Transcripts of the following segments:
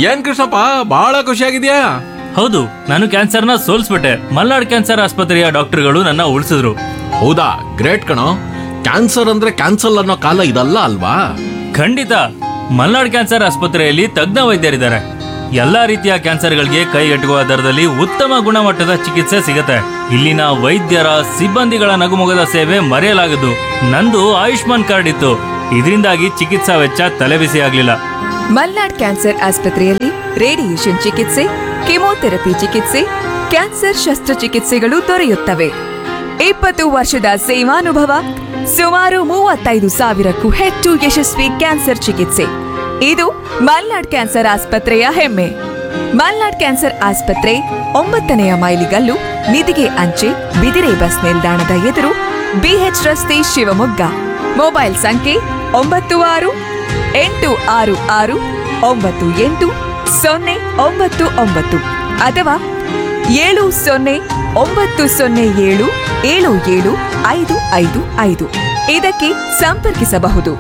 ಏನ್ ಕೃಷ್ಣಪ್ಪ ಬಹಳ ಖುಷಿಯಾಗಿದ್ಯಾ ಹೌದು ನಾನು ಕ್ಯಾನ್ಸರ್ನ ಸೋಲ್ಸ್ಬಿಟ್ಟೆ ಮಲ್ನಾಡ್ ಕ್ಯಾನ್ಸರ್ ಆಸ್ಪತ್ರೆಯ ಡಾಕ್ಟರ್ಗಳು ನನ್ನ ಉಳಿಸಿದ್ರು ಹೌದಾ ಗ್ರೇಟ್ ಕಣೋ ಕ್ಯಾನ್ಸರ್ ಅಂದ್ರೆ ಕ್ಯಾನ್ಸಲ್ ಅನ್ನೋ ಕಾಲ ಇದಲ್ಲ ಅಲ್ವಾ ಖಂಡಿತ ಮಲ್ನಾಡ್ ಕ್ಯಾನ್ಸರ್ ಆಸ್ಪತ್ರೆಯಲ್ಲಿ ತಜ್ಞ ವೈದ್ಯರಿದ್ದಾರೆ ಎಲ್ಲಾ ರೀತಿಯ ಕ್ಯಾನ್ಸರ್ಗಳಿಗೆ ಕೈಗೆಟುಕುವ ದರದಲ್ಲಿ ಉತ್ತಮ ಗುಣಮಟ್ಟದ ಚಿಕಿತ್ಸೆ ಸಿಗುತ್ತೆ ಇಲ್ಲಿನ ವೈದ್ಯರ ಸಿಬ್ಬಂದಿಗಳ ನಗುಮೊಗದ ಸೇವೆ ಮರೆಯಲಾಗದು ನಂದು ಆಯುಷ್ಮಾನ್ ಕಾರ್ಡ್ ಇತ್ತು ಇದರಿಂದಾಗಿ ಚಿಕಿತ್ಸಾ ವೆಚ್ಚ ತಲೆಬಿಸಿ ಆಗ್ಲಿಲ್ಲ ಮಲ್ನಾಡ್ ಕ್ಯಾನ್ಸರ್ ಆಸ್ಪತ್ರೆಯಲ್ಲಿ ರೇಡಿಯೇಷನ್ ಚಿಕಿತ್ಸೆ ಕೆಮೊಥೆರಪಿ ಚಿಕಿತ್ಸೆ ಕ್ಯಾನ್ಸರ್ ಶಸ್ತ್ರಚಿಕಿತ್ಸೆಗಳು ದೊರೆಯುತ್ತವೆ ಇಪ್ಪತ್ತು ವರ್ಷದ ಸೇವಾನುಭವ ಸುಮಾರು ಮೂವತ್ತೈದು ಸಾವಿರಕ್ಕೂ ಹೆಚ್ಚು ಯಶಸ್ವಿ ಕ್ಯಾನ್ಸರ್ ಚಿಕಿತ್ಸೆ ಇದು ಮಲ್ನಾಡ್ ಕ್ಯಾನ್ಸರ್ ಆಸ್ಪತ್ರೆಯ ಹೆಮ್ಮೆ ಮಲ್ನಾಡ್ ಕ್ಯಾನ್ಸರ್ ಆಸ್ಪತ್ರೆ ಒಂಬತ್ತನೆಯ ಮೈಲಿಗಲ್ಲು ನಿಧಿಗೆ ಅಂಚೆ ಬಿದಿರೆ ಬಸ್ ನಿಲ್ದಾಣದ ಎದುರು ಬಿಎಚ್ ರಸ್ತೆ ಶಿವಮೊಗ್ಗ ಮೊಬೈಲ್ ಸಂಖ್ಯೆ ಒಂಬತ್ತು ಆರು ಎಂಟು ಆರು ಆರು ಒಂಬತ್ತು ಎಂಟು ಸೊನ್ನೆ ಒಂಬತ್ತು ಒಂಬತ್ತು ಅಥವಾ ಏಳು ಸೊನ್ನೆ ಒಂಬತ್ತು ಸೊನ್ನೆ ಏಳು ಏಳು ಏಳು ಐದು ಐದು ಐದು ಇದಕ್ಕೆ ಸಂಪರ್ಕಿಸಬಹುದು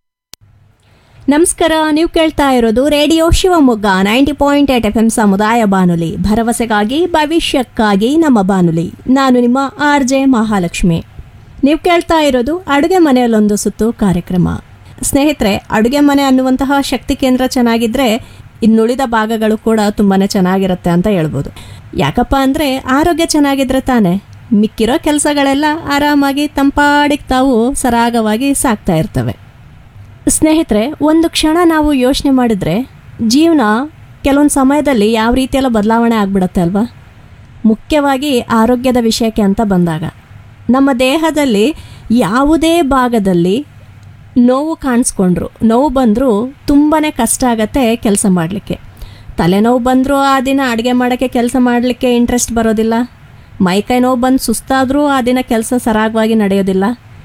ನಮಸ್ಕಾರ ನೀವು ಕೇಳ್ತಾ ಇರೋದು radio Shivamogga ninety point eight F M ಸಮುದಾಯ ಬಾನುಲಿ ಭರವಸೆಗಾಗಿ ಭವಿಷ್ಯಕ್ಕಾಗಿ ನಮ್ಮ ಬಾನುಲಿ ನಾನು ನಿಮ್ಮ ಆರ್ ಜೆ ಮಹಾಲಕ್ಷ್ಮಿ ನೀವು ಕೇಳ್ತಾ ಇರೋದು ಅಡುಗೆ ಮನೆಯಲ್ಲೊಂದು ಸುತ್ತು ಕಾರ್ಯಕ್ರಮ ಸ್ನೇಹಿತರೆ ಅಡುಗೆ ಮನೆ ಅನ್ನುವಂತಹ ಶಕ್ತಿ ಕೇಂದ್ರ ಚೆನ್ನಾಗಿದ್ರೆ ಇನ್ನುಳಿದ ಭಾಗಗಳು ಕೂಡ ತುಂಬಾ ಚೆನ್ನಾಗಿರುತ್ತೆ ಅಂತ ಹೇಳ್ಬೋದು ಯಾಕಪ್ಪ ಅಂದರೆ ಆರೋಗ್ಯ ಚೆನ್ನಾಗಿದ್ರೆ ತಾನೇ ಮಿಕ್ಕಿರೋ ಕೆಲಸಗಳೆಲ್ಲ ಆರಾಮಾಗಿ ತಂಪಾಡಿಗೆ ತಾವು ಸರಾಗವಾಗಿ ಸಾಕ್ತಾ ಇರ್ತವೆ ಸ್ನೇಹಿತರೆ ಒಂದು ಕ್ಷಣ ನಾವು ಯೋಚನೆ ಮಾಡಿದ್ರೆ ಜೀವನ ಕೆಲವೊಂದು ಸಮಯದಲ್ಲಿ ಯಾವ ರೀತಿಯೆಲ್ಲ ಬದಲಾವಣೆ ಆಗ್ಬಿಡತ್ತೆ ಅಲ್ವಾ ಮುಖ್ಯವಾಗಿ ಆರೋಗ್ಯದ ವಿಷಯಕ್ಕೆ ಅಂತ ಬಂದಾಗ ನಮ್ಮ ದೇಹದಲ್ಲಿ ಯಾವುದೇ ಭಾಗದಲ್ಲಿ ನೋವು ಕಾಣಿಸ್ಕೊಂಡ್ರು ನೋವು ಬಂದರೂ ತುಂಬಾ ಕಷ್ಟ ಆಗತ್ತೆ ಕೆಲಸ ಮಾಡಲಿಕ್ಕೆ ತಲೆನೋವು ಬಂದರೂ ಆ ದಿನ ಅಡುಗೆ ಮಾಡೋಕ್ಕೆ ಕೆಲಸ ಮಾಡಲಿಕ್ಕೆ ಇಂಟ್ರೆಸ್ಟ್ ಬರೋದಿಲ್ಲ ಮೈಕೈ ನೋವು ಬಂದು ಸುಸ್ತಾದರೂ ಆ ದಿನ ಕೆಲಸ ಸರಾಗವಾಗಿ ನಡೆಯೋದಿಲ್ಲ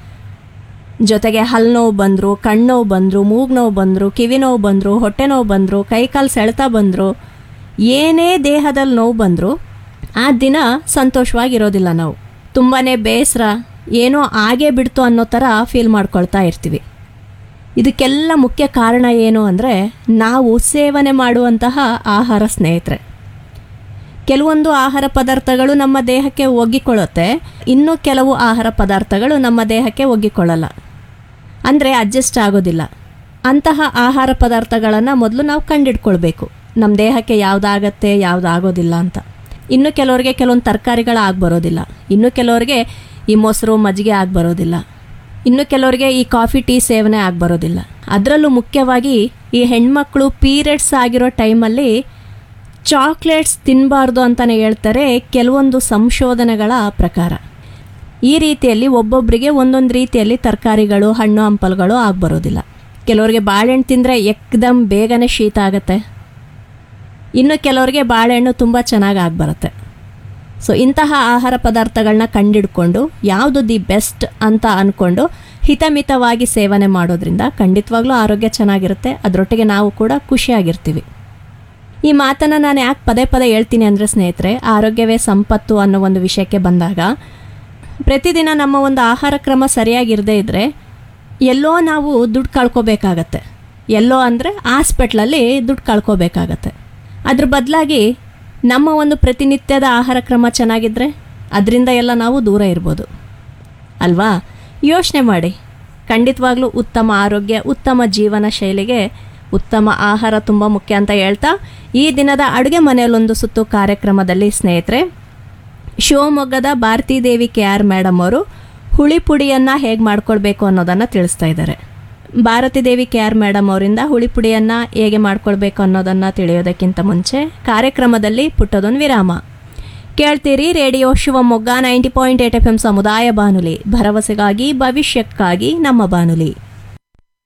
ಜೊತೆಗೆ ಹಲ್ಲು ನೋವು ಬಂದರು ಕಣ್ಣು ನೋವು ಬಂದರು ಮೂಗು ನೋವು ಬಂದರು ಕಿವಿ ನೋವು ಬಂದರು ಹೊಟ್ಟೆ ನೋವು ಬಂದರು ಕೈಕಾಲು ಸೆಳೆತ ಬಂದರು ಏನೇ ದೇಹದಲ್ಲಿ ನೋವು ಬಂದರೂ ಆ ದಿನ ಸಂತೋಷವಾಗಿರೋದಿಲ್ಲ ನಾವು ತುಂಬಾ ಬೇಸರ ಏನೋ ಆಗೇ ಬಿಡ್ತು ಅನ್ನೋ ಥರ ಫೀಲ್ ಮಾಡ್ಕೊಳ್ತಾ ಇರ್ತೀವಿ ಇದಕ್ಕೆಲ್ಲ ಮುಖ್ಯ ಕಾರಣ ಏನು ಅಂದರೆ ನಾವು ಸೇವನೆ ಮಾಡುವಂತಹ ಆಹಾರ ಸ್ನೇಹಿತರೆ ಕೆಲವೊಂದು ಆಹಾರ ಪದಾರ್ಥಗಳು ನಮ್ಮ ದೇಹಕ್ಕೆ ಒಗ್ಗಿಕೊಳ್ಳುತ್ತೆ ಇನ್ನು ಕೆಲವು ಆಹಾರ ಪದಾರ್ಥಗಳು ನಮ್ಮ ದೇಹಕ್ಕೆ ಒಗ್ಗಿಕೊಳ್ಳಲ್ಲ ಅಂದರೆ ಅಡ್ಜಸ್ಟ್ ಆಗೋದಿಲ್ಲ ಅಂತಹ ಆಹಾರ ಪದಾರ್ಥಗಳನ್ನು ಮೊದಲು ನಾವು ಕಂಡಿಡ್ಕೊಳ್ಬೇಕು ನಮ್ಮ ದೇಹಕ್ಕೆ ಯಾವುದಾಗತ್ತೆ ಯಾವ್ದು ಆಗೋದಿಲ್ಲ ಅಂತ ಇನ್ನು ಕೆಲವರಿಗೆ ಕೆಲವೊಂದು ತರಕಾರಿಗಳು ಬರೋದಿಲ್ಲ ಇನ್ನು ಕೆಲವರಿಗೆ ಈ ಮೊಸರು ಮಜ್ಜಿಗೆ ಬರೋದಿಲ್ಲ ಇನ್ನು ಕೆಲವರಿಗೆ ಈ ಕಾಫಿ ಟೀ ಸೇವನೆ ಬರೋದಿಲ್ಲ ಅದರಲ್ಲೂ ಮುಖ್ಯವಾಗಿ ಈ ಹೆಣ್ಮಕ್ಳು ಪೀರಿಯಡ್ಸ್ ಆಗಿರೋ ಟೈಮಲ್ಲಿ ಚಾಕ್ಲೇಟ್ಸ್ ತಿನ್ನಬಾರ್ದು ಅಂತಲೇ ಹೇಳ್ತಾರೆ ಕೆಲವೊಂದು ಸಂಶೋಧನೆಗಳ ಪ್ರಕಾರ ಈ ರೀತಿಯಲ್ಲಿ ಒಬ್ಬೊಬ್ಬರಿಗೆ ಒಂದೊಂದು ರೀತಿಯಲ್ಲಿ ತರಕಾರಿಗಳು ಹಣ್ಣು ಹಂಪಲುಗಳು ಬರೋದಿಲ್ಲ ಕೆಲವರಿಗೆ ಬಾಳೆಹಣ್ಣು ತಿಂದರೆ ಎಕ್ದಮ್ ಬೇಗನೆ ಶೀತ ಆಗುತ್ತೆ ಇನ್ನು ಕೆಲವರಿಗೆ ಬಾಳೆಹಣ್ಣು ತುಂಬ ಚೆನ್ನಾಗಿ ಆಗಿಬರುತ್ತೆ ಸೊ ಇಂತಹ ಆಹಾರ ಪದಾರ್ಥಗಳನ್ನ ಕಂಡಿಡ್ಕೊಂಡು ಯಾವುದು ದಿ ಬೆಸ್ಟ್ ಅಂತ ಅಂದ್ಕೊಂಡು ಹಿತಮಿತವಾಗಿ ಸೇವನೆ ಮಾಡೋದ್ರಿಂದ ಖಂಡಿತವಾಗ್ಲೂ ಆರೋಗ್ಯ ಚೆನ್ನಾಗಿರುತ್ತೆ ಅದರೊಟ್ಟಿಗೆ ನಾವು ಕೂಡ ಖುಷಿಯಾಗಿರ್ತೀವಿ ಈ ಮಾತನ್ನು ನಾನು ಯಾಕೆ ಪದೇ ಪದೇ ಹೇಳ್ತೀನಿ ಅಂದರೆ ಸ್ನೇಹಿತರೆ ಆರೋಗ್ಯವೇ ಸಂಪತ್ತು ಅನ್ನೋ ಒಂದು ವಿಷಯಕ್ಕೆ ಬಂದಾಗ ಪ್ರತಿದಿನ ನಮ್ಮ ಒಂದು ಆಹಾರ ಕ್ರಮ ಸರಿಯಾಗಿರದೇ ಇದ್ದರೆ ಎಲ್ಲೋ ನಾವು ದುಡ್ಡು ಕಳ್ಕೊಬೇಕಾಗತ್ತೆ ಎಲ್ಲೋ ಅಂದರೆ ಹಾಸ್ಪಿಟ್ಲಲ್ಲಿ ದುಡ್ಡು ಕಳ್ಕೊಬೇಕಾಗತ್ತೆ ಅದ್ರ ಬದಲಾಗಿ ನಮ್ಮ ಒಂದು ಪ್ರತಿನಿತ್ಯದ ಆಹಾರ ಕ್ರಮ ಚೆನ್ನಾಗಿದ್ದರೆ ಅದರಿಂದ ಎಲ್ಲ ನಾವು ದೂರ ಇರ್ಬೋದು ಅಲ್ವಾ ಯೋಚನೆ ಮಾಡಿ ಖಂಡಿತವಾಗ್ಲೂ ಉತ್ತಮ ಆರೋಗ್ಯ ಉತ್ತಮ ಜೀವನ ಶೈಲಿಗೆ ಉತ್ತಮ ಆಹಾರ ತುಂಬ ಮುಖ್ಯ ಅಂತ ಹೇಳ್ತಾ ಈ ದಿನದ ಅಡುಗೆ ಮನೆಯಲ್ಲೊಂದು ಸುತ್ತು ಕಾರ್ಯಕ್ರಮದಲ್ಲಿ ಸ್ನೇಹಿತರೆ ಶಿವಮೊಗ್ಗದ Bharathi Devi K R madam ಅವರು ಹುಳಿ ಪುಡಿಯನ್ನು ಹೇಗೆ ಮಾಡ್ಕೊಳ್ಬೇಕು ಅನ್ನೋದನ್ನು ತಿಳಿಸ್ತಾ ಇದ್ದಾರೆ Bharathi Devi K R madam ಅವರಿಂದ ಹುಳಿ ಪುಡಿಯನ್ನು ಹೇಗೆ ಮಾಡ್ಕೊಳ್ಬೇಕು ಅನ್ನೋದನ್ನು ತಿಳಿಯೋದಕ್ಕಿಂತ ಮುಂಚೆ ಕಾರ್ಯಕ್ರಮದಲ್ಲಿ ಪುಟ್ಟದೊಂದು ವಿರಾಮ ಕೇಳ್ತೀರಿ radio Shivamogga ninety point eight F M ಸಮುದಾಯ ಬಾನುಲಿ ಭರವಸೆಗಾಗಿ ಭವಿಷ್ಯಕ್ಕಾಗಿ ನಮ್ಮ ಬಾನುಲಿ